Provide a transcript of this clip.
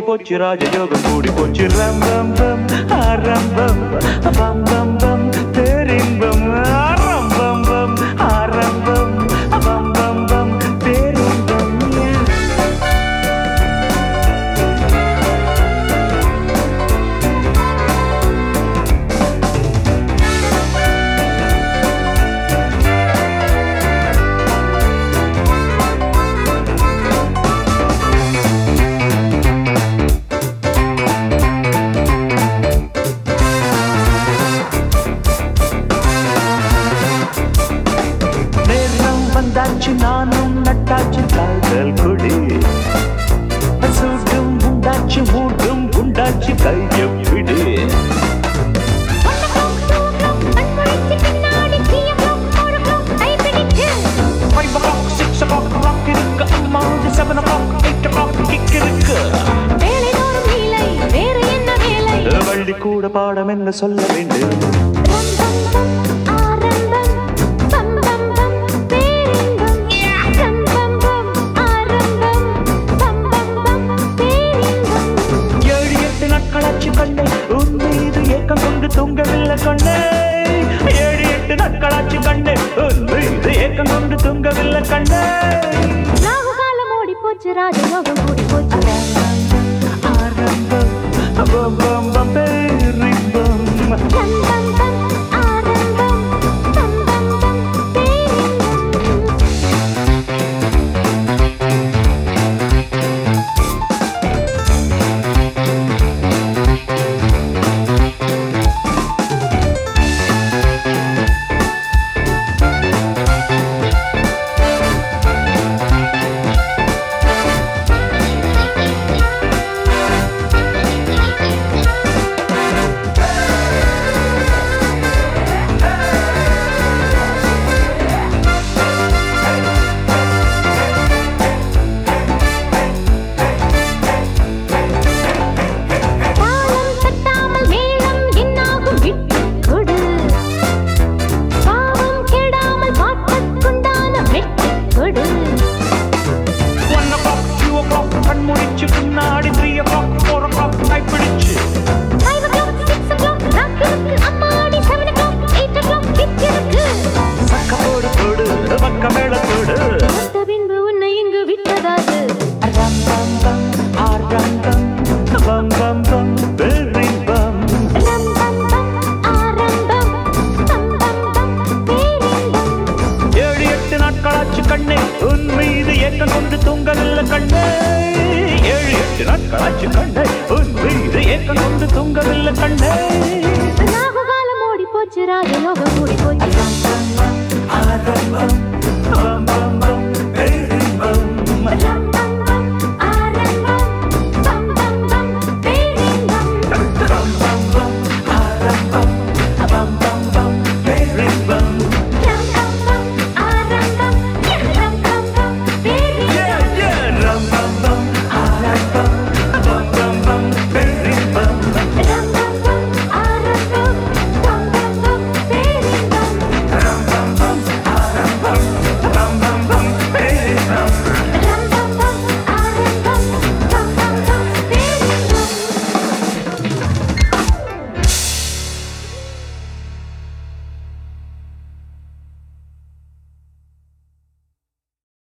போச்சு ராஜயோகம் கூடி போச்சு ரம் ரம் ரம் ஆரம்பம் பம் பம் பம் பேரின்பம் ஆரம்பம் பம் ஆரம்பம் பம் பம் பம் பேரின்பம் நேரம் வந்தாச்சு நானும் நட்டாச்சு காதல் கொடி சூடும் உண்டாச்சு மூடும் உண்டாச்சு கையப்பிடு five o'clock six o'clock rock இருக்கு அம்மா seven o'clock eight o'clock kick இருக்கு வள்ளி கூட பாடம் என்ன சொல்ல வேண்டும் ஏழு எட்டு நாட்களாச்சு கண்ணே உன் மீது ஏக்கம் கொண்டு தூங்கவில்லை கண்ணே ஏழு எட்டு நாட்களாச்சு கண்ணே உன் மீது ஏக்கம் கொண்டு தூங்கவில்லை கண்ணே ராஜயோகம் கூடி போச்சு ஆரம்பம் பம் பம் பம் பேரின்பம் தம் தம் தம் ஆரம்பம் தம் தம் தம் பேரின்பம் தாளம் தட்டாமல் மேளம் என்னாகும் விட்டுக் கொடு பாவம் கெடாமல் பாட்டுக்குண்டான வெட்டுக் கொடு one o'clock two o'clock கண் முடிச்சு பின்னாடி three o'clock four o'clock கைப்பிடிச்சு five o'clock six o'clock rock இருக்கு அம்மாடி seven o'clock eight o'clock kick இருக்கு சக்கமோடு போடு பக்க மேளத்தோடு அந்த பின்பு உன்னை இங்கு விட்டதாது ரம் பம் பம் ஆரம்பம் பம் பம் பம் பேரின்பம் ரம் பம் பம் ஆரம்பம் பம் பம் பம் பேரின்பம் ஏழு எட்டு நாட்களாச்சு கண்ணே உன் மீது ஏக்கம் கொண்டு தூங்கவில்லை கண்ணே ஏழு எட்டு நாட்களாச்சு கண்ணே உன் மீது ஏக்கம் கொண்டு தூங்கவில்லை கண்ணே